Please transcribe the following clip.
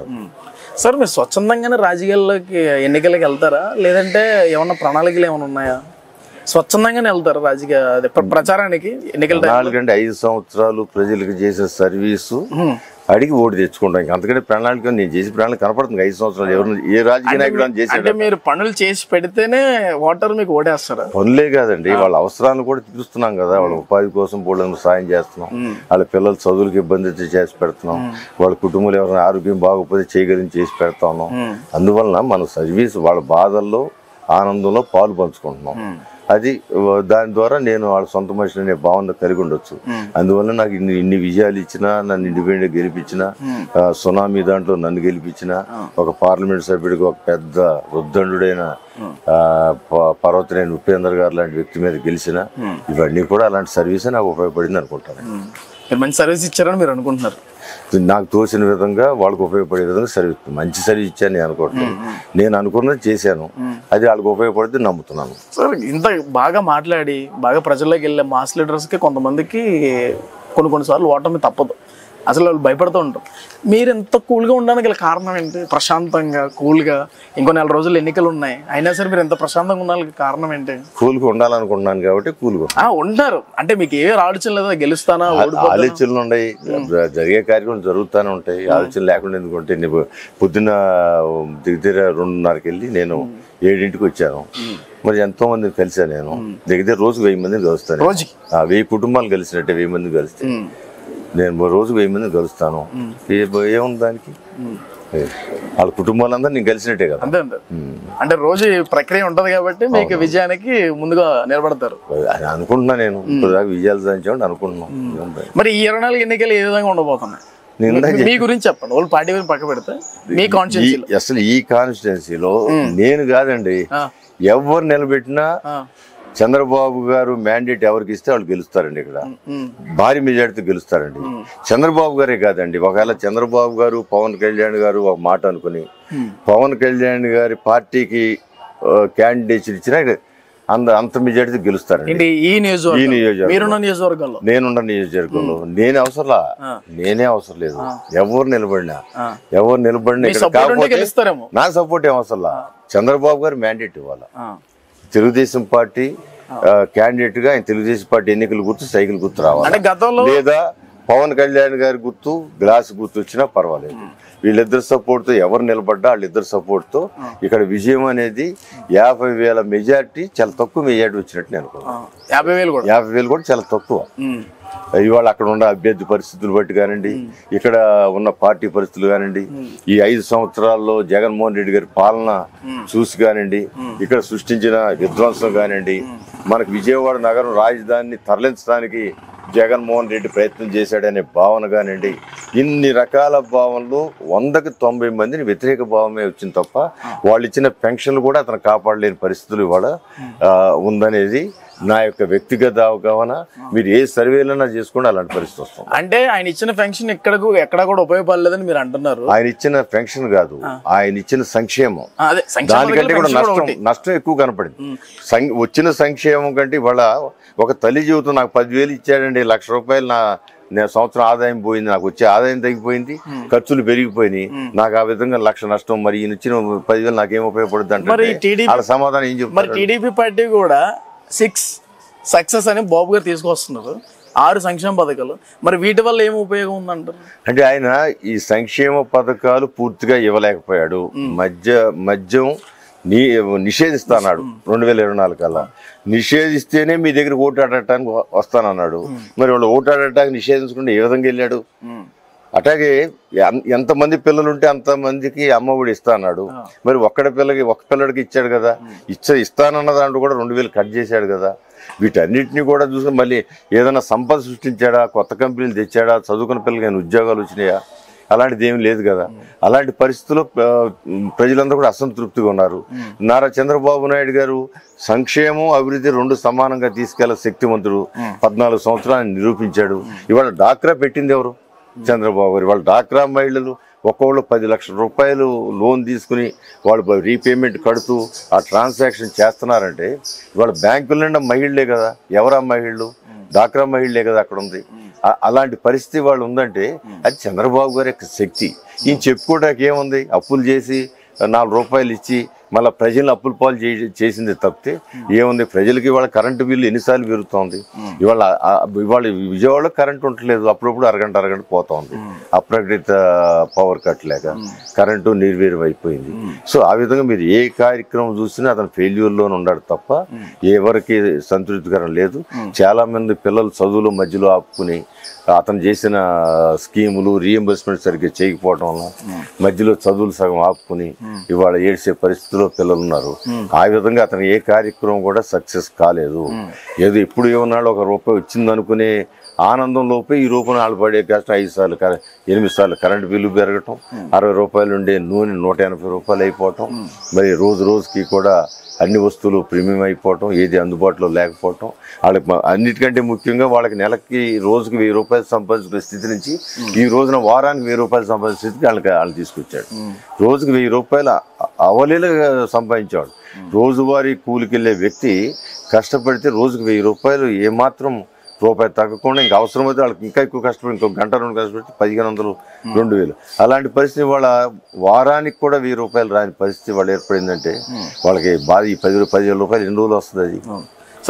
Sir మీరు స్వచ్ఛందంగానే రాజకీయాల్లోకి ఎన్నికలకు వెళ్తారా లేదంటే ఏమన్నా ప్రణాళికలు ఏమైనా ఉన్నాయా స్వచ్ఛందంగానే వెళ్తారా రాజకీయ అదే ప్ర- ప్రచారానికి ఎన్నికల టైం నాలుగంటే ఐదు సంవత్సరాలు ప్రజలకు చేసిన సర్వీసు అడిగి ఓటు తెచ్చుకుంటాం ఇంకా అంతకంటే ప్రణాళిక నేను చేసి ప్రణాళిక కనపడుతుంది ఐదు సంవత్సరాలు ఎవరు ఏ రాజకీయ నాయకుడు అని చేశాడు అంటే మీరు పనులు చేసి పెడితేనే ఓటర్ మీకు ఓటేస్తారా పనులే కాదండి వాళ్ళ అవసరాలను కూడా తీరుస్తున్నాం కదా వాళ్ళ ఉపాధి కోసం వాళ్ళని సాయం చేస్తున్నాం వాళ్ళ పిల్లల చదువులకు ఇబ్బంది అయితే చేసి పెడుతున్నాం వాళ్ళ కుటుంబంలో ఎవరైనా ఆరోగ్యం బాగోకపోతే చేయగలిగి చేసి పెడతా ఉన్నాం అందువలన మన సర్వీస్ వాళ్ళ బాధల్లో ఆనందంలో పాలు పంచుకుంటున్నాం అది ఆ, దాని ద్వారా నేను వాళ్ళ సొంత మనిషి అనే భావన కలిగి ఉండొచ్చు అందువల్ల నాకు ఇన్ని ఇన్ని విజయాలు ఇచ్చినా నన్ను ఇండిపెండెంట్ గెలిపించిన ఆ, సునామీ దాంట్లో నన్ను గెలిపించిన ఒక పార్లమెంట్ సభ్యుడికి ఒక పెద్ద రుద్దండుడైన ఆ, ప- పర్వతనేని ఉపేందర్ గారు లాంటి వ్యక్తి మీద గెలిచిన ఇవన్నీ కూడా అలాంటి సర్వీసే నాకు ఉపయోగపడింది అనుకుంటాను మీరు మంచి సర్వీస్ ఇచ్చారని మీరు అనుకుంటున్నారు నాకు తోచిన విధంగా వాళ్ళకి ఉపయోగపడే విధంగా సర్వీస్ మంచి సర్వీస్ ఇచ్చాను నేను అనుకోవట్లేదు నేను అనుకున్నది చేశాను అది వాళ్ళకి ఉపయోగపడితే నమ్ముతున్నాను సార్ ఇంత బాగా మాట్లాడి బాగా ప్రజల్లోకి వెళ్ళే మాస్ లీడర్స్కి కొంతమందికి కొన్ని కొన్నిసార్లు ఓటమి తప్పదు అసలు వాళ్ళు భయపడుతూ ఉంటారు మీరు ఎంత కూల్గా ఉండడానికి గల కారణం ఏంటి ప్రశాంతంగా కూల్గా ఇంకో నెల రోజులు ఎన్నికలు ఉన్నాయి అయినా సరే మీరు ఎంత ప్రశాంతంగా ఉండడానికి కారణం ఏంటి కూల్గా ఉండాలనుకుంటున్నాను కాబట్టి కూల్గా ఆ ఉంటారు అంటే మీకు ఏ ఆలోచన లేదా గెలుస్తానా ఓడిపో ఆలోచనలు ఉన్నాయి జ- జరిగే కార్యక్రమం జరుగుతూనే ఉంటాయి ఆలోచన లేకుండా ఎందుకుంటే నేను పొద్దున్న దిగదిర రెండున్నరకి వెళ్ళి నేను ఏడింటికి వచ్చాను మరి ఎంతో మందిని కలిసాను నేను దగ్గర రోజు వెయ్యి మందిని కలుస్తాను రోజుకి ఆ వెయ్యి కుటుంబాలు కలిసినట్టే వెయ్యి మందిని కలిస్తే ఉమ్. నేను రోజు వెయ్యి మందిని కలుస్తాను ఏ- ఏముంది దానికి ఏ, వాళ్ళ కుటుంబాలందరూ నేను కలిసినట్టే కదా అంతే అంతే అంటే రోజు ఈ ప్రక్రియ ఉంటది కాబట్టి మీకు విజయానికి ముందుగా నిలబడతారు అని అనుకుంటున్నా నేను ఇప్పుడు దాకా విజయాలు సాధించామని అనుకుంటున్నాం ఏముంది? మరి ఈ ఇరవై నాలుగు ఎన్నికలు ఏ విధంగా ఉండబోతున్నాయి నేను ఇందాక మీ గురించి చెప్పండి వాళ్ళు పార్టీ గురించి పక్క పెడితే మీ కాన్స్టిట్యూన్సీలో ఈ- అసలు ఈ కాన్స్టిట్యున్సీలో నేను కాదండి ఎవరు నిలబెట్టినా చంద్రబాబు గారు మ్యాండేట్ ఎవరికి ఇస్తే వాళ్ళు గెలుస్తారండి ఇక్కడ భారీ మెజార్టీతో గెలుస్తారండి చంద్రబాబు గారే కాదండి ఒకవేళ చంద్రబాబు గారు పవన్ కళ్యాణ్ గారు ఒక మాట అనుకుని పవన్ కళ్యాణ్ గారి పార్టీకి క్యాండిడేట్ ఇచ్చినా అంత అంత మెజార్టీతో గెలుస్తారండి ఏంటి ఈ ఈ నియోజకవర్గం నియోజకవర్గం మీరున్న నియోజకవర్గంలో నేనున్న నియోజకవర్గంలో నేనే అవసరంలా నేనే అవసరం లేదు ఎవరు నిలబడినా ఎవరు నిలబడినా ఇక్కడ సపోర్ట్ ఉంటే కాకపోతే గెలుస్తారేమో నా సపోర్ట్ ఏం అవసరంలా చంద్రబాబు గారు మ్యాండేట్ ఇవ్వాలా ఆ. తెలుగుదేశం పార్టీ క్యాండిడేట్ గా ఆయన తెలుగుదేశం పార్టీ ఎన్నికల గుర్తు సైకిల్ గుర్తు అంటే రావాలి గతంలో లేదా పవన్ కళ్యాణ్ గారి గుర్తు గ్లాస్ గుర్తు వచ్చినా పర్వాలేదు వీళ్ళిద్దరు సపోర్ట్ తో ఎవరు నిలబడ్డా వాళ్ళిద్దరు సపోర్ట్ తో ఇక్కడ విజయం అనేది యాభై వేల మెజార్టీ చాలా తక్కువ మెజార్టీ వచ్చినట్టు నేను ఆ, అనుకున్నాను యాభై వేలు కూడా యాభై వేలు కూడా చాలా తక్కువ ఉమ్. ఇవాళ అక్కడ ఉన్న అభ్యర్థి పరిస్థితులు బట్టి కానివ్వండి ఇక్కడ ఉన్న పార్టీ పరిస్థితులు కానివ్వండి ఈ ఐదు సంవత్సరాల్లో జగన్మోహన్ రెడ్డి గారి పాలన చూసి కానివ్వండి ఇక్కడ సృష్టించిన విధ్వంసం కానివ్వండి మనకు విజయవాడ నగరం రాజధానిని తరలించడానికి జగన్మోహన్ రెడ్డి ప్రయత్నం చేశాడనే భావన కానివ్వండి ఇన్ని రకాల భావనలు వందకి తొంభై మందిని వ్యతిరేక భావమే వచ్చింది తప్ప వాళ్ళు ఇచ్చిన పెన్షన్లు కూడా అతను కాపాడలేని పరిస్థితులు ఇవాళ ఆ, ఉందనేది నా యొక్క వ్యక్తిగత అవగాహన మీరు ఏ సర్వేలైనా చేసుకోండి అలాంటి పరిస్థితి వస్తుంది అంటే ఆయన ఇచ్చిన ఫంక్షన్ ఎక్కడకు ఎక్కడ కూడా ఉపయోగపడలేదని మీరు అంటున్నారు ఆయన ఇచ్చిన పెన్షన్ కాదు ఆయన ఇచ్చిన సంక్షేమం ఆ, అదే సంక్షేమ దానికంటే పథకాలు కూడా పెన్షన్ కూడా నష్టం ఒకటి. నష్టం ఎక్కువ కనపడింది సం- వచ్చిన సంక్షేమం కంటే ఇవాళ ఒక తల్లి జీవితం నాకు పదివేలు ఇచ్చాడండి లక్ష రూపాయలు నా నేను సంవత్సరం ఆదాయం పోయింది నాకు వచ్చే ఆదాయం తగ్గిపోయింది ఖర్చులు పెరిగిపోయినాయి నాకు ఆ విధంగా లక్ష నష్టం మరి ఈయన ఇచ్చిన పదివేలు నాకేం ఉపయోగపడుతుంది మరి అంటే TDP వాళ్ళ సమాధానం ఏం మరి చెప్తారు టీడీపీ పార్టీ కూడా సిక్స్ సక్సెస్ అని బాబు గారు తీసుకొస్తున్నారు ఆరు సంక్షేమ పథకాలు మరి వీటి వల్ల ఏం ఉపయోగం ఉందంటారు అంటే ఆయన ఈ సంక్షేమ పథకాలు పూర్తిగా ఇవ్వలేకపోయాడు మద్య మద్యం నీ నిషేధిస్తాన్నాడు రెండు వేల ఇరవై నాలుగు కల్లా నిషేధిస్తేనే మీ దగ్గర ఓటు ఆడటానికి వ- వస్తానన్నాడు మరి వాళ్ళు ఓటు ఆడటానికి నిషేధించకుండా ఏ విధంగా వెళ్ళాడు అట్లాగే ఎన్- ఎంతమంది పిల్లలు ఉంటే అంతమందికి అమ్మఒడి ఇస్తా అన్నాడు మరి ఒక్కడ పిల్లకి ఒక్క పిల్లడికి ఇచ్చాడు కదా ఇచ్చ ఇస్తానన్న దాంట్లో కూడా రెండు వేలు కట్ చేశాడు కదా వీటన్నిటిని కూడా చూసుకుని మళ్ళీ ఏదైనా సంపద సృష్టించాడా కొత్త కంపెనీలు తెచ్చాడా చదువుకున్న పిల్లలకి ఏమైనా ఉద్యోగాలు వచ్చినాయా అలాంటిది ఏమీ లేదు కదా అలాంటి పరిస్థితుల్లో ఆ, ప్రజలందరూ కూడా అసంతృప్తిగా ఉన్నారు నారా చంద్రబాబు నాయుడు గారు సంక్షేమం అభివృద్ధి రెండు సమానంగా తీసుకెళ్లే శక్తివంతుడు పద్నాలుగు సంవత్సరాలు నిరూపించాడు ఇవాళ డాక్రా పెట్టింది ఎవరు చంద్రబాబు గారు వాళ్ళ డాక్రా మహిళలు ఒక్కొక్కళ్ళు పది లక్షల రూపాయలు లోన్ తీసుకుని వాళ్ళు రీపేమెంట్ కడుతూ ఆ ట్రాన్సాక్షన్ చేస్తున్నారంటే ఇవాళ బ్యాంకుల నిండా మహిళలే కదా ఎవరా మహిళలు డాక్రా మహిళలే కదా అక్కడ ఉంది ఆ- అలాంటి పరిస్థితి వాళ్ళు ఉందంటే అది చంద్రబాబు గారి యొక్క శక్తి ఈయన చెప్పుకోవడానికి ఏముంది అప్పులు చేసి నాలుగు రూపాయలు ఇచ్చి మళ్ళీ ప్రజలను అప్పుల పాలు చే- చేసింది తప్పితే ఏముంది ప్రజలకి ఇవాళ కరెంటు బిల్లు ఎన్నిసార్లు పెరుగుతోంది ఇవాళ ఆ- ఇవాళ విజయవాడలో కరెంట్ ఉండట్లేదు అప్పుడప్పుడు అరగంట అరగంట పోతోంది అప్రకటిత పవర్ కట్ లేక కరెంటు నిర్వీర్యం అయిపోయింది సో ఆ విధంగా మీరు ఏ కార్యక్రమం చూసినా అతను ఫెయిల్యూర్లోనే ఉన్నాడు తప్ప ఎవరికి సంతృప్తికరం లేదు చాలా మంది పిల్లలు చదువుల మధ్యలో ఆపుకుని అతను చేసిన స్కీములు రీఎంబర్స్మెంట్ సరిగ్గా చేయకపోవడం వల్ల మధ్యలో చదువులు సగం ఆపుకుని ఇవాళ ఏడ్చే పరిస్థితిలో పిల్లలు ఉన్నారు ఆ విధంగా అతను ఏ కార్యక్రమం కూడా సక్సెస్ కాలేదు ఏదో ఇప్పుడు ఏమన్నాడు ఒక రూపాయి వచ్చింది అనుకునే ఆనందం లోపే ఈ రూపాయలు వాళ్ళు పడే కష్టం ఐదు సార్లు కర- ఎనిమిది సార్లు కరెంటు బిల్లు పెరగటం అరవై రూపాయలు ఉండే నూనె నూట ఎనభై రూపాయలు అయిపోవటం మరి రోజు రోజుకి కూడా అన్ని వస్తువులు ప్రీమియం అయిపోవటం ఏది అందుబాటులో లేకపోవటం వాళ్ళకి మ- అన్నిటికంటే ముఖ్యంగా వాళ్ళకి నెలకి రోజుకి వెయ్యి రూపాయలు సంపాదించుకునే స్థితి నుంచి ఈ రోజున వారానికి వెయ్యి రూపాయలు సంపాదించే స్థితికి వాళ్ళకి వాళ్ళు తీసుకొచ్చాడు రోజుకి వెయ్యి రూపాయలు అ- అవలీలగా సంపాదించాడు రోజువారీ కూలికెళ్ళే వ్యక్తి కష్టపడితే రోజుకి వెయ్యి రూపాయలు ఏమాత్రం రూపాయి తగ్గకుండా ఇంకా అవసరమైతే వాళ్ళకి ఇంకా ఎక్కువ కష్టపడి ఇంకో గంట రెండు కష్టపడితే పదిహేను వందలు రెండు వేలు అలాంటి పరిస్థితి వాళ్ళ వారానికి కూడా వెయ్యి రూపాయలు రాని పరిస్థితి వాళ్ళు ఏర్పడిందంటే వాళ్ళకి బాధ ఈ పది పదివేల రూపాయలు ఎన్ని రోజులు వస్తుంది అది